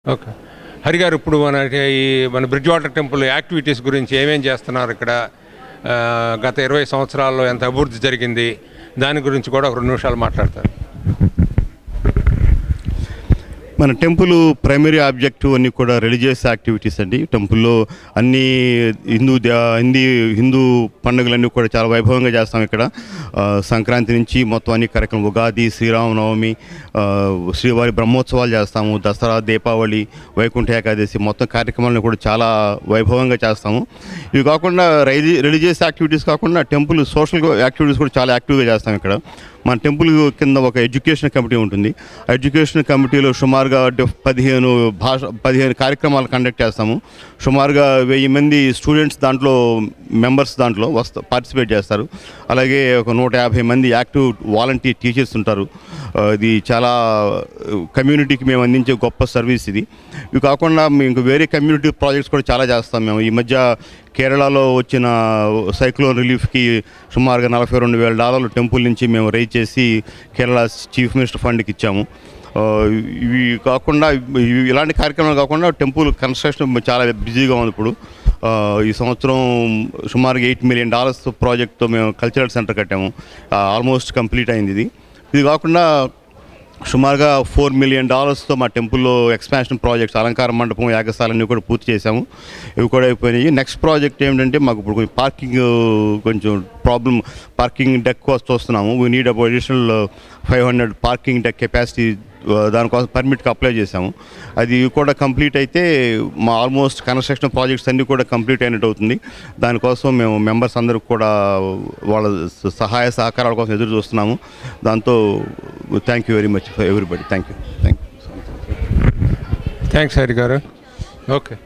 okay Hari గారు ఇప్పుడు మన ఈ మన బ్రిడ్జ్ వాటర్ టెంపుల్ యాక్టివిటీస్ గురించి ఏమేం చేస్తున్నారు ఇక్కడ ఆ, గత ఇరవై సంవత్సరాల్లో ఎంత అభివృద్ధి జరిగింది దాని గురించి కూడా ఒక రెండు నిమిషాలు మాట్లాడతారు మన టెంపుల్ ప్రైమరీ ఆబ్జెక్టివ్ అన్ని కూడా రిలీజియస్ యాక్టివిటీస్ అండి టెంపుల్లో అన్ని హిందూ దే- హిందీ హిందూ పండుగలన్నీ కూడా చాలా వైభవంగా చేస్తాం ఇక్కడ ఆ, సంక్రాంతి నుంచి మొత్తం అన్ని కార్యక్రమం ఉగాది శ్రీరామనవమి ఆ, శ్రీవారి బ్రహ్మోత్సవాలు చేస్తాము దసరా దీపావళి వైకుంఠ ఏకాదశి మొత్తం కార్యక్రమాలను కూడా చాలా వైభవంగా చేస్తాము ఇవి కాకుండా రైలి రిలీజియస్ యాక్టివిటీస్ కాకుండా టెంపుల్ సోషల్ యాక్టివిటీస్ కూడా చాలా యాక్టివ్గా చేస్తాం ఇక్కడ మన టెంపుల్ కింద ఒక ఎడ్యుకేషన్ కమిటీ ఉంటుంది ఆ ఎడ్యుకేషన్ కమిటీలో సుమారుగా డిఫ్- పదిహేను భాష పదిహేను కార్యక్రమాలు కండక్ట్ చేస్తాము సుమారుగా వెయ్యి మంది స్టూడెంట్స్ దాంట్లో మెంబర్స్ దాంట్లో వస్తా పార్టిసిపేట్ చేస్తారు అలాగే ఒక నూట యాభై మంది యాక్టివ్ వాలంటీర్ టీచర్స్ ఉంటారు ఆ, ఇది చాలా కమ్యూనిటీకి మేము అందించే గొప్ప సర్వీస్ ఇది ఇవి కాకుండా మేము ఇంకా వేరే కమ్యూనిటీ ప్రాజెక్ట్స్ కూడా చాలా చేస్తాం మేము ఈ మధ్య కేరళలో వచ్చిన సైక్లోన్ రిలీఫ్కి సుమారుగా నలభై రెండు వేల డాలర్లు టెంపుల్ నుంచి మేము రైజ్ చేసి కేరళ చీఫ్ మినిస్టర్ ఫండ్కి ఇచ్చాము ఆ, ఇవి కాకుండా ఇవి- ఇలాంటి కార్యక్రమాలు కాకుండా టెంపుల్ కన్స్ట్రక్షన్ చాలా బిజీగా ఉంది ఇప్పుడు ఆ, ఈ సంవత్సరం సుమారుగా ఎయిట్ మిలియన్ డాలర్స్ ప్రాజెక్ట్తో మేము కల్చరల్ సెంటర్ కట్టాము ఆల్మోస్ట్ కంప్లీట్ అయింది ఇది ఇది కాకుండా సుమారుగా ఫోర్ మిలియన్ డాలర్స్తో మా టెంపుల్లో ఎక్స్పాన్షన్ ప్రాజెక్ట్స్ అలంకార మండపం యాగశాలన్నీ కూడా పూర్తి చేశాము ఇవి కూడా అయిపోయినాయి నెక్స్ట్ ప్రాజెక్ట్ ఏమిటంటే మాకు ఇప్పుడు కొంచెం పార్కింగ్ కొంచెం ప్రాబ్లం పార్కింగ్ డెక్ కోసం చూస్తున్నాము we need about additional five hundred parking deck capacity దానికోసం పర్మిట్కి అప్లై చేశాము అది కూడా కంప్లీట్ అయితే మా ఆల్మోస్ట్ కన్స్ట్రక్షన్ ప్రాజెక్ట్స్ అన్నీ కూడా కంప్లీట్ అయినట్టు అవుతుంది దానికోసం మేము మెంబర్స్ అందరికి కూడా వాళ్ళ స- సహాయ సహకారాల కోసం ఎదురు చూస్తున్నాము దాంతో thank you very much for everybody thank you thank you thanks Hari గారు ఓకే